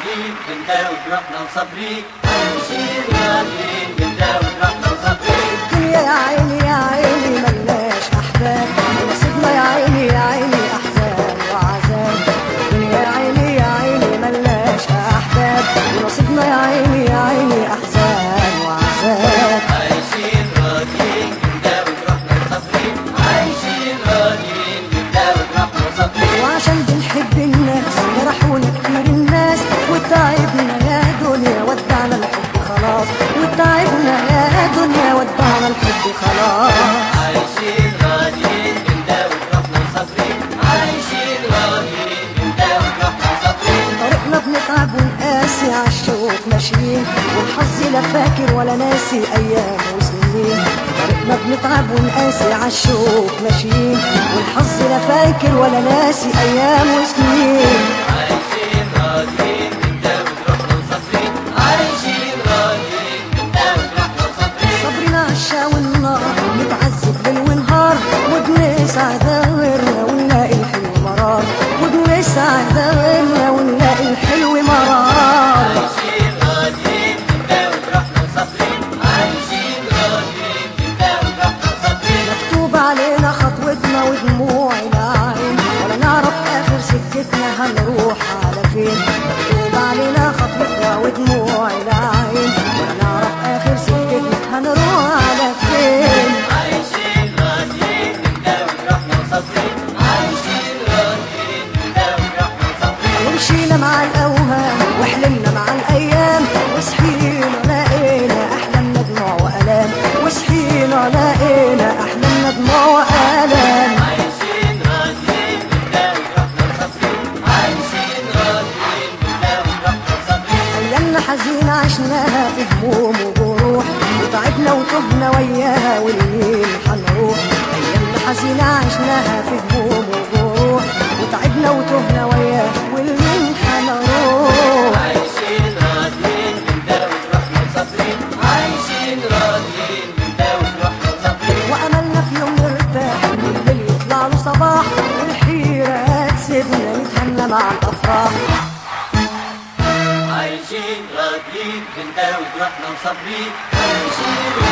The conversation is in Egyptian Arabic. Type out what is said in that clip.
راضيين بنداوي جروحنا وصابرين عايشين راضيين بنداوي جروحنا وصابرين الدنيا يا عيني يا عيني ملناش احباب ونصيبنا يا عيني يا عيني احزان وعذاب الدنيا يا عيني يا عيني ملناش احباب ونصيبنا يا عيني يا عيني احزان وعذاب عايشين راضيين بنداوي جروحنا وصابرين عايشين راضيين بنداوي جروحنا وصابرين وعشان بنحب الناس جرحونا كتير الناس وتعبنا يا دنيا ودعنا الحب خلاص وتعبنا يا دنيا ودعنا الحب خلاص عايشين راضيين بنداوي جروحنا وصابرين عايشين راضيين بنداوي جروحنا وصابرين طريقنا بنتعب ونقاسي عالشوق ماشيين والحظ لا فاكر ولا ناسي ايام وسنين طريقنا بنتعب ونقاسي عالشوق ماشيين والحظ لا فاكر ولا ناسي ايام وسنين عايشين راضيين بنداوي جروحنا وصابرين عايشين راضيين بنداوي جروحنا وصابرين صبرنا عالشا والنار نتعذب ليل ونهار وبنسعد غيرنا ونلاقي الحلو مرار وبنسعد غيرنا ونلاقي الحلو مرار عايشين راضيين بنداوي جروحنا وصابرين عايشين راضيين بنداوي جروحنا وصابرين مكتوب علينا خطوتنا ودموع العين ولا نعرف اخر سكتنا هنروح على فين مكتوب علينا خطوتنا ودموع العين ولا نعرف اخر سكتنا هنروح على فين عايشين راضيين بنداوي جروحنا وصابرين عايشين راضيين بنداوي جروحنا وصابرين ومشينا مع الاوهام وحلمنا مع الايام وصحينا لقينا احلامنا دموع والام وصحينا لقينا احلامنا دموع والام عايشين راضيين بنداوي جروحنا وصابرين عايشين راضيين بنداوي جروحنا وصابرين ايامنا حزينة عشناها في هموم وجروح وتعبنا وتهنا وياها والليل حنروح ايامنا حزينة عشناها في هموم وجروح وتعبنا وتهنا وياها والليل حنروح عايشين راضيين بنداوي جروحنا وصابرين عايشين راضيين بنداوي جروحنا وصابرين واملنا في يوم نرتاح والليل يطلع له صباح والحيرة تسيبنا نتهنى مع الافراح عايشين راضيين بنداوي جروحنا وصابرين عايشين